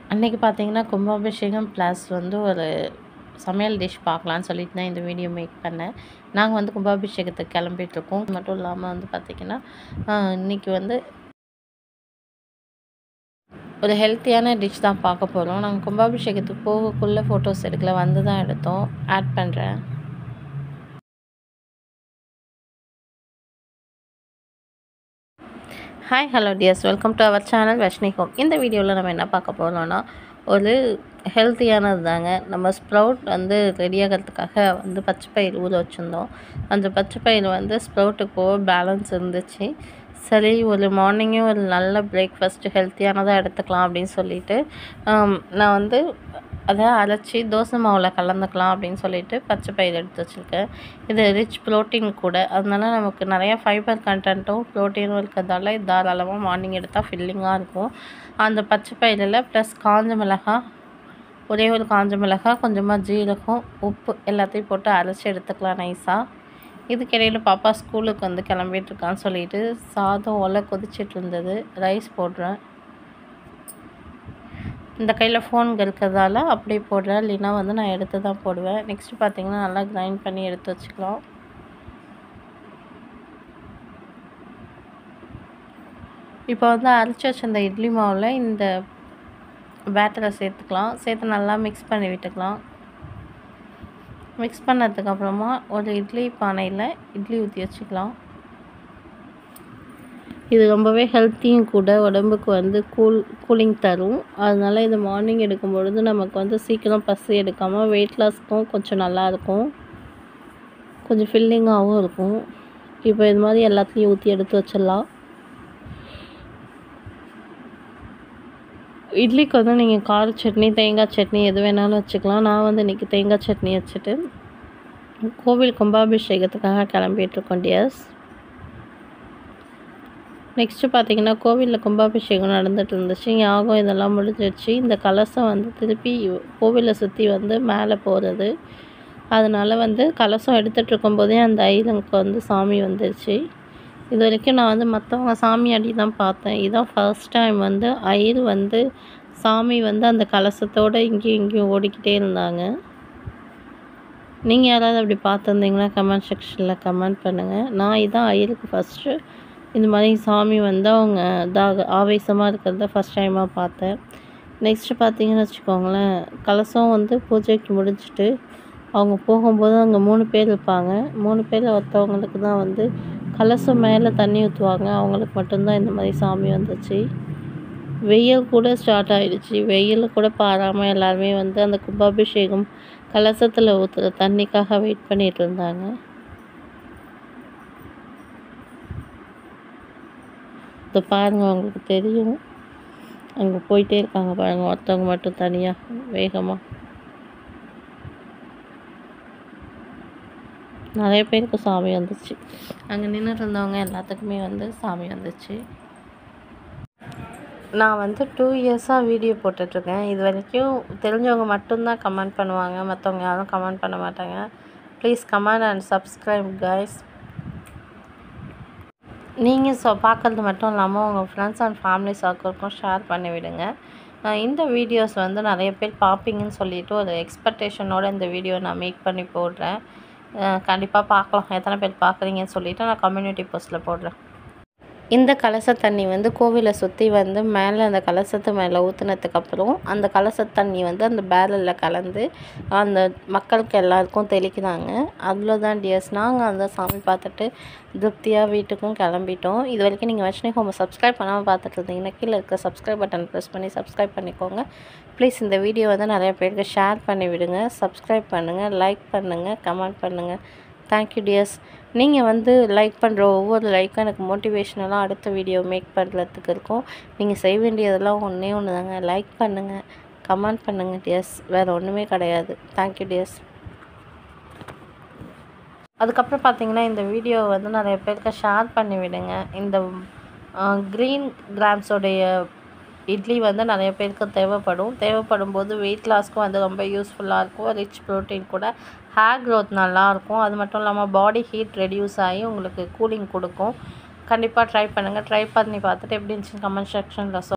அன்னைக்கு பார்த்தீங்கன்னா, கும்பாபிஷேகம் ப்ளஸ் வந்து ஒரு சமையல் டிஷ் பார்க்கலான்னு சொல்லிட்டு தான் இந்த வீடியோ மேக் பண்ணேன். நாங்க வந்து கும்பாபிஷேகத்துக்கு கிளம்பிட்டுருக்கோம். அது மட்டும் இல்லாம வந்து பார்த்தீங்கன்னா, அ இன்னைக்கு வந்து ஒரு ஹெல்த்தியான டிஷ் தான் பார்க்க போறோம். நாங்க கும்பாபிஷேகத்துக்கு போகக்குள்ள ஃபோட்டோஸ் எடுக்கல. வந்து தான் எடுத்தோம். ஆட் பண்றேன். Hi hello dears welcome to our channel Vashni home இந்த வீடியோவில் நம்ம என்ன பார்க்க போகிறோம்னா ஒரு ஹெல்த்தியானது தாங்க நம்ம ஸ்ப்ரவுட் வந்து ரெடியாகிறதுக்காக வந்து பச்சை பயிர் ஊற வச்சுருந்தோம் அந்த பச்சை பயிர் வந்து ஸ்ப்ரவுட்டுக்கு போக பேலன்ஸ் இருந்துச்சு சரி ஒரு மார்னிங்கே ஒரு நல்ல பிரேக்ஃபாஸ்ட்டு ஹெல்த்தியானதாக எடுத்துக்கலாம் அப்படின்னு சொல்லிட்டு நான் வந்து அதை அரைச்சி தோசை மாவில் கலந்துக்கலாம் அப்படின்னு சொல்லிட்டு பச்சை பயிர் எடுத்து வச்சுருக்கேன் இது ரிச் ப்ரோட்டீன் கூட அதனால நமக்கு நிறையா ஃபைபர் கண்டென்ட்டும் ப்ரோட்டீனும் இருக்கிறதால இது தாராளமாக மார்னிங் எடுத்தால் ஃபில்லிங்காக இருக்கும் அந்த பச்சை பயிரில் ப்ளஸ் காஞ்ச மிளகாய் ஒரே ஒரு காஞ்ச மிளகாய் கொஞ்சமாக ஜீரகம் உப்பு எல்லாத்தையும் போட்டு அரைச்சி எடுத்துக்கலாம் நைஸாக இதுக்கிடையில் பாப்பா ஸ்கூலுக்கு வந்து கிளம்பிட்டுருக்கான்னு சொல்லிட்டு சாதம் ஒலை கொதிச்சிட்டு இருந்தது ரைஸ் போடுறேன் இந்த கையில் ஃபோன் இருக்கிறதால அப்படியே போடுறேன் இல்லைன்னா வந்து நான் எடுத்து தான் போடுவேன் நெக்ஸ்ட்டு பார்த்தீங்கன்னா நல்லா கிரைண்ட் பண்ணி எடுத்து வச்சுக்கலாம் இப்போ வந்து அரைச்சி வச்ச இந்த இட்லி மாவில் இந்த பேட்டரை சேர்த்துக்கலாம் சேர்த்து நல்லா மிக்ஸ் பண்ணி விட்டுக்கலாம் மிக்ஸ் பண்ணதுக்கப்புறமா ஒரு இட்லி பானையில் இட்லி ஊற்றி வச்சுக்கலாம் இது ரொம்பவே ஹெல்த்தியும் கூட உடம்புக்கு வந்து கூல் கூலிங் தரும் அதனால் இது மார்னிங் எடுக்கும் பொழுது நமக்கு வந்து சீக்கிரம் பசி எடுக்காமல் வெயிட் லாஸ்க்கும் கொஞ்சம் நல்லாயிருக்கும் கொஞ்சம் ஃபில்லிங்காகவும் இருக்கும் இப்போ இது மாதிரி எல்லாத்தையும் ஊற்றி எடுத்து வச்சிடலாம் இட்லிக்கு வந்து நீங்கள் கார சட்னி தேங்காய் சட்னி எது வேணாலும் வச்சுக்கலாம் நான் வந்து இன்றைக்கி தேங்காய் சட்னி வச்சுட்டு கோவில் கும்பாபிஷேகத்துக்காக கிளம்பிகிட்ருக்கோம் டியர்ஸ் நெக்ஸ்ட்டு பார்த்தீங்கன்னா கோவிலில் கும்பாபிஷேகம் நடந்துட்டு இருந்துச்சு யாகம் இதெல்லாம் முடிஞ்சிடுச்சு இந்த கலசம் வந்து திருப்பி கோவிலை சுற்றி வந்து மேலே போகிறது அதனால் வந்து கலசம் எடுத்துகிட்டு இருக்கும்போதே அந்த ஐலனுக்கு வந்து சாமி வந்துருச்சு இது வரைக்கும் நான் வந்து மற்றவங்க சாமி அடி தான் பார்த்தேன் இதுதான் ஃபர்ஸ்ட் டைம் வந்து ஐயர் வந்து சாமி வந்து அந்த கலசத்தோடு இங்கேயும் இங்கேயும் ஓடிக்கிட்டே இருந்தாங்க நீங்கள் யாராவது அப்படி பார்த்துருந்தீங்கன்னா கமெண்ட் செக்ஷனில் கமெண்ட் பண்ணுங்கள் நான் இதான் ஐயருக்கு ஃபஸ்ட்டு இந்த மாதிரி சாமி வந்து அவங்க தாக ஆவேசமாக இருக்கிறத ஃபஸ்ட் டைமாக பார்த்தேன் நெக்ஸ்ட்டு பார்த்தீங்கன்னு வச்சுக்கோங்களேன் கலசம் வந்து பூஜைக்கு முடிச்சுட்டு அவங்க போகும்போது அங்கே மூணு பேர் இருப்பாங்க மூணு பேரில் ஒருத்தவங்களுக்கு தான் வந்து கலசம் மேலே தண்ணி ஊற்றுவாங்க அவங்களுக்கு மட்டும்தான் இந்த மாதிரி சாமி வந்துச்சு வெயில் கூட ஸ்டார்ட் ஆகிடுச்சு வெயில் கூட பாராமல் எல்லாருமே வந்து அந்த கும்பாபிஷேகம் கலசத்தில் ஊற்றுற தண்ணிக்காக வெயிட் பண்ணிகிட்டு இருந்தாங்க இப்போ பாருங்கள் அவங்களுக்கு தெரியும் அங்கே போயிட்டே இருக்காங்க பாருங்கள் ஒருத்தவங்க மட்டும் தனியாக வேகமாக நிறைய பேருக்கு சாமி வந்துச்சு அங்கே நின்றுட்டு இருந்தவங்க எல்லாத்துக்குமே வந்து சாமி வந்துச்சு நான் வந்து டூ இயர்ஸாக வீடியோ போட்டுட்ருக்கேன் இது வரைக்கும் தெரிஞ்சவங்க மட்டும்தான் கமெண்ட் பண்ணுவாங்க மற்றவங்க யாரும் கமெண்ட் பண்ண மாட்டாங்க please comment and subscribe guys நீங்கள் ஸோ பார்க்குறது மட்டும் இல்லாமல் உங்கள் ஃப்ரெண்ட்ஸ் அண்ட் ஃபேமிலி சர்க்கிள்க்கும் ஷேர் பண்ணி விடுங்க இந்த வீடியோஸ் வந்து நிறைய பேர் பார்ப்பீங்கன்னு சொல்லிட்டு ஒரு எக்ஸ்பெக்டேஷனோடு இந்த வீடியோ நான் மேக் பண்ணி போடுறேன் கண்டிப்பாக பார்க்கலாம் எத்தனை பேர் பார்க்குறீங்கன்னு சொல்லிவிட்டு நான் கம்யூனிட்டி போஸ்ட்டில் போடுறேன் இந்த கலச தண்ணி வந்து கோவிலை சுற்றி வந்து மேலே அந்த கலசத்து மேலே ஊற்றுனதுக்கப்புறம் அந்த கலச தண்ணி வந்து அந்த பேரலில் கலந்து அந்த மக்களுக்கு எல்லாருக்கும் தெளிக்கிறாங்க அவ்வளோதான் டியர்ஸ் நாங்கள் அந்த சாமி பார்த்துட்டு திருப்தியாக வீட்டுக்கும் கிளம்பிட்டோம் இது வரைக்கும் நீங்கள் வச்சுனே ஹோம் சப்ஸ்கிரைப் பண்ணாமல் பார்த்துட்டு இருந்தீங்கன்னா கீழே இருக்க சப்ஸ்கிரைப் பட்டன் ப்ரெஸ் பண்ணி சப்ஸ்கிரைப் பண்ணிக்கோங்க ப்ளீஸ் இந்த வீடியோ வந்து நிறைய பேருக்கு ஷேர் பண்ணி விடுங்க சப்ஸ்கிரைப் பண்ணுங்கள் லைக் பண்ணுங்கள் கமெண்ட் பண்ணுங்கள் தேங்க்யூ டியர்ஸ் நீங்கள் வந்து லைக் பண்ணுற ஒவ்வொரு லைக்கும் எனக்கு மோட்டிவேஷ்னலாக அடுத்த வீடியோ மேக் பண்ணுறதுக்கு இருக்கும் நீங்கள் செய்ய வேண்டியதெல்லாம் ஒன்றே ஒன்று தாங்க லைக் பண்ணுங்கள் கமெண்ட் பண்ணுங்கள் டியர்ஸ் வேறு ஒன்றுமே கிடையாது தேங்க்யூ டியர்ஸ் அதுக்கப்புறம் பார்த்தீங்கன்னா இந்த வீடியோ வந்து நிறைய பேருக்கு ஷேர் பண்ணி விடுங்க இந்த க்ரீன் கிராம்ஸோடைய இட்லி வந்து நிறைய பேருக்கு தேவைப்படும் தேவைப்படும் போது வெயிட் லாஸ்க்கும் வந்து ரொம்ப யூஸ்ஃபுல்லாக இருக்கும் ரிச் ப்ரோட்டீன் கூட ஹேர் க்ரோத் நல்லாயிருக்கும் அது மட்டும் இல்லாமல் பாடி ஹீட் ரெடியூஸ் ஆகி உங்களுக்கு கூலிங் கொடுக்கும் கண்டிப்பாக ட்ரை பண்ணுங்கள் ட்ரை பண்ணி பார்த்துட்டு எப்படி இருந்துச்சுன்னு கமெண்ட் செக்ஷனில் சொல்